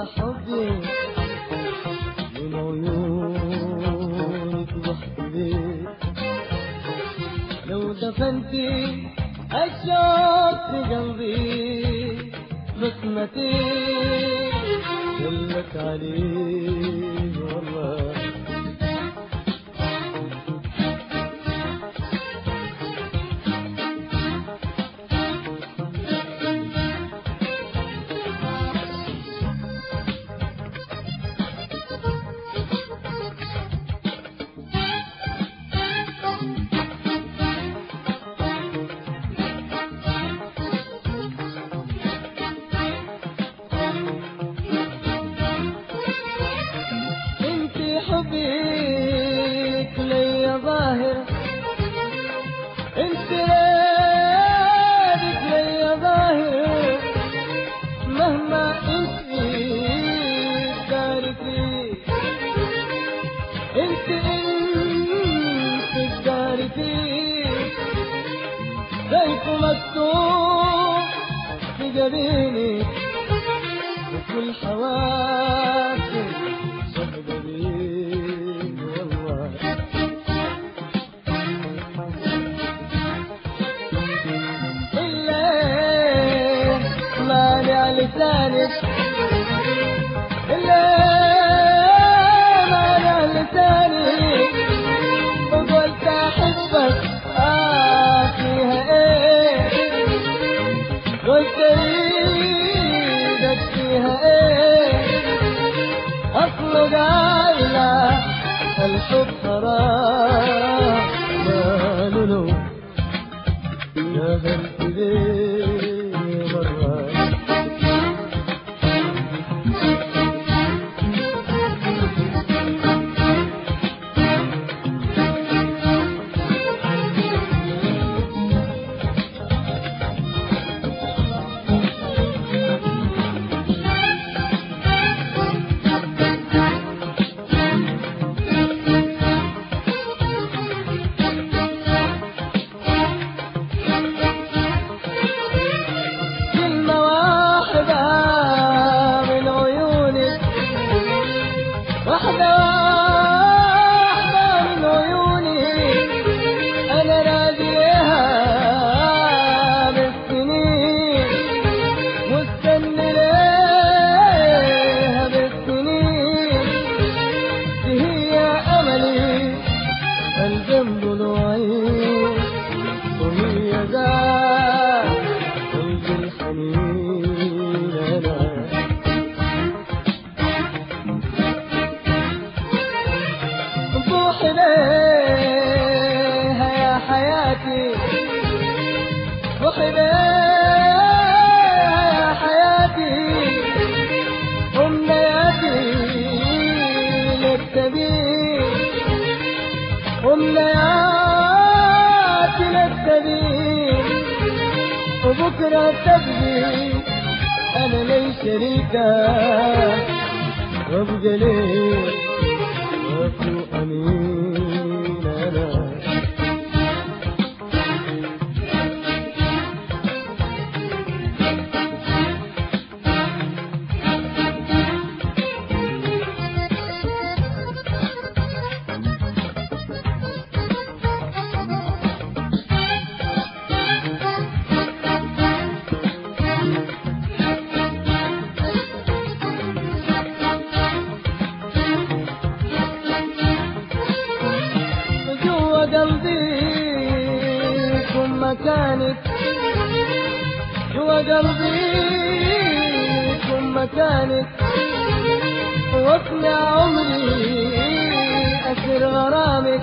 حبي من عيونك وحدي لو دفنتي الشوق في قلبي بسمتي دلت عليه والله انت حبك لي ظاهر انت ليلك لي ظاهر مهما انت دارتي انت انت دارتي زيك مكتوب في جبيني وكل حواسي شهدين والله إلا مانع لسانك إلا مانع لسانك وقلت أحبك آه فيها إيه قلت إيدك فيها إيه أصل قايلة الحب حرام ما لولو يا هل إليه مرة كلمة واحدة من عيونك واحدة واحدة من عيونك أنا راضيها بالسنين مستني ليها بالسنين دي هي أملي الجنب الوعيد وهي ذات قلب الحنين أنا روح إليها يا حياتي روح إليها يا حياتي أمنياتي لك تبين أمنياتي لك تبين وبكرة تبدي أنا لي شريكة وابقى ليه وفي أمين أنا جوا قلبي كن مكانك جوا قلبي كن مكانك واصنع عمري أسر غرامك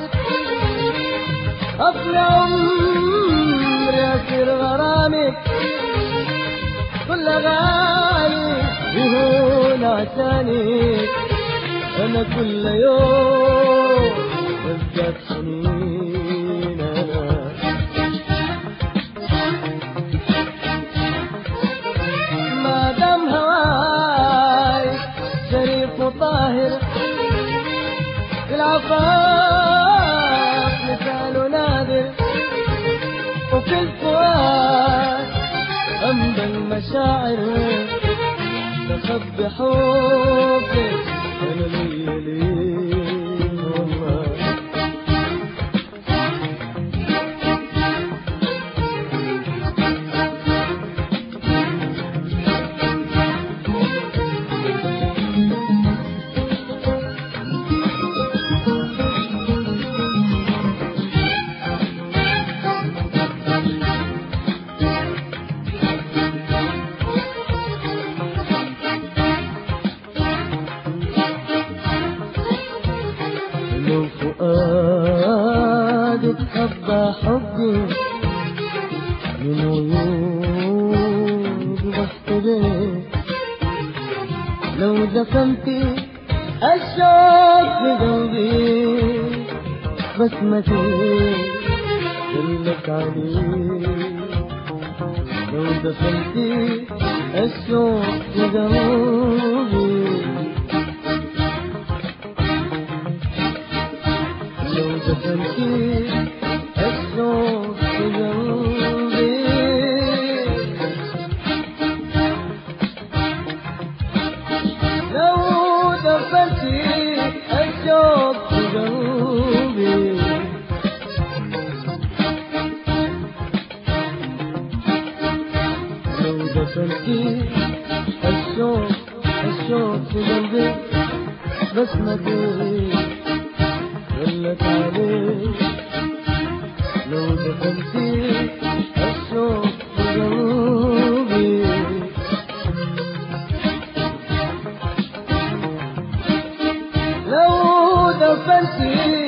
أصنع عمري أسر غرامك كل غالي يهون عشانك أنا كل يوم بزداد حنين أنا ما دام هواي شريف وطاهر في العفاف مثال نادر وفي الفؤاد أمضى المشاعر ولا خبي حبك انا ليا ليه والله لو فؤادك حبى حبي من عيون ضحك ليه لو دفنتي الشوق في قلبي بسمتي دلت عليه لو دفنتي الشوق في قلبي لو دفنتي الشوق في قلبي لو دفنتي الشوق في قلبي لو دفنتي الشوق الشوق في قلبي بسمتي دلت عليه لو دفنتي الشوق في قلبي لو دفنتي